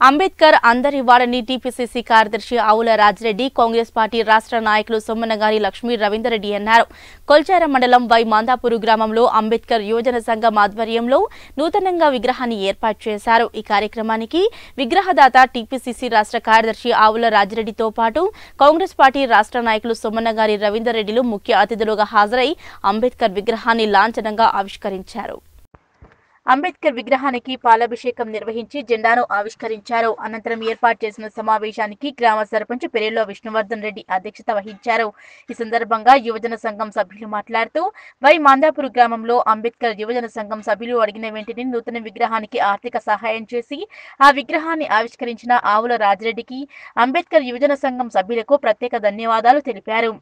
అంబేద్కర్ అందరి వాడని టీపీసీసీ కార్యదర్శి ఆవుల రాజిరెడ్డి కాంగ్రెస్ పార్టీ రాష్ట్ర నాయకులు సొమ్మనగారి లక్ష్మీ రవీందర్రెడ్డి అన్నారు కొల్చార మండలం వై మాందాపూరు గ్రామంలో అంబేద్కర్ యువజన సంఘం ఆధ్వర్యంలో నూతనంగా విగ్రహాన్ని ఏర్పాటు చేశారు ఈ కార్యక్రమానికి విగ్రహదాత టీపీసీసీ రాష్ట్ర కార్యదర్శి ఆవుల రాజిరెడ్డితో పాటు కాంగ్రెస్ పార్టీ రాష్ట్ర నాయకులు సొమ్మనగారి రవీందర్ రెడ్డిలు ముఖ్య అతిథులుగా హాజరై అంబేద్కర్ విగ్రహాన్ని లాంఛనంగా ఆవిష్కరించారు అంబేద్కర్ విగ్రహానికి పాలాభిషేకం నిర్వహించి జెండాను ఆవిష్కరించారు అనంతరం ఏర్పాటు చేసిన సమావేశానికి గ్రామ సర్పంచ్ పెరేలో విష్ణువర్ధన్ రెడ్డి అధ్యక్షత వహించారు ఈ సందర్భంగా యువజన సంఘం సభ్యులు మాట్లాడుతూ వై మాందాపూర్ గ్రామంలో అంబేద్కర్ యువజన సంఘం సభ్యులు అడిగిన వెంటనే నూతన విగ్రహానికి ఆర్థిక సహాయం చేసి ఆ విగ్రహాన్ని ఆవిష్కరించిన ఆవుల రాజిరెడ్డికి అంబేద్కర్ యువజన సంఘం సభ్యులకు ప్రత్యేక ధన్యవాదాలు తెలిపారు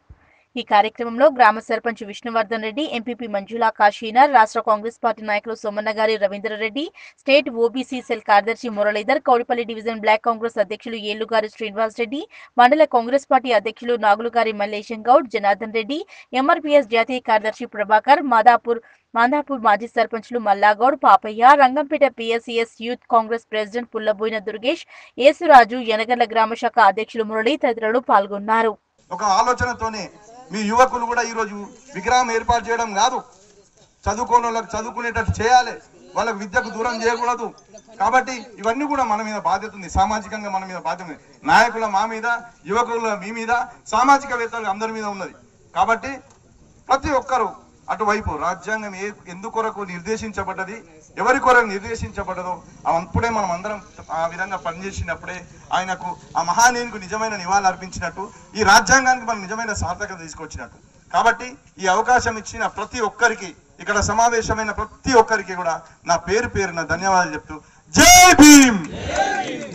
ఈ కార్యక్రమంలో గ్రామ సర్పంచ్ విష్ణువర్ధన్ రెడ్డి ఎంపీపీ మంజులా కాశీనార్ రాష్ట్ర కాంగ్రెస్ పార్టీ నాయకులు సోమన్నగారి రవీంద్రరెడ్డి స్టేట్ ఓబీసీ సెల్ కార్యదర్శి మురళీధర్ కౌడిపల్లి డివిజన్ బ్లాక్ కాంగ్రెస్ అధ్యక్షులు ఏళ్లుగారి శ్రీనివాస్ రెడ్డి మండల కాంగ్రెస్ పార్టీ అధ్యక్షులు నాగులుగారి మల్లేశం గౌడ్ జనార్దన్ రెడ్డి ఎంఆర్పీఎస్ జాతీయ కార్యదర్శి ప్రభాకర్ మాదాపూర్ మాదాపూర్ మాజీ సర్పంచ్లు Mallagoud Papaiah Rangampet PSCS youth Congress president Pullaboina Durgesh Yesuraju Yanagarla గ్రామ శాఖ అధ్యక్షులు మురళి తదితరులు పాల్గొన్నారు ఒక ఆలోచనతోనే మీ యువకులు కూడా ఈరోజు విగ్రహం ఏర్పాటు చేయడం కాదు చదువుకోని వాళ్ళకి చదువుకునేటట్టు చేయాలి వాళ్ళకి విద్యకు దూరం చేయకూడదు కాబట్టి ఇవన్నీ కూడా మన మీద బాధ్యత ఉంది సామాజికంగా మన మీద బాధ్యత ఉంది నాయకుల మా మీద యువకుల మీ మీద సామాజికవేత్తలు అందరి మీద ఉన్నది కాబట్టి ప్రతి ఒక్కరూ అటువైపు రాజ్యాంగం ఏ ఎందుకొరకు నిర్దేశించబడ్డది ఎవరి కొరకు నిర్దేశించబడ్డదో అప్పుడే మనం అందరం ఆ విధంగా పనిచేసినప్పుడే ఆయనకు ఆ మహానీయునికి నిజమైన నివాళులు అర్పించినట్టు ఈ రాజ్యాంగానికి మనం నిజమైన సార్థకత తీసుకొచ్చినట్టు కాబట్టి ఈ అవకాశం ఇచ్చిన ప్రతి ఒక్కరికి ఇక్కడ సమావేశమైన ప్రతి ఒక్కరికి కూడా నా పేరు పేరున ధన్యవాదాలు చెప్తూ జై భీమ్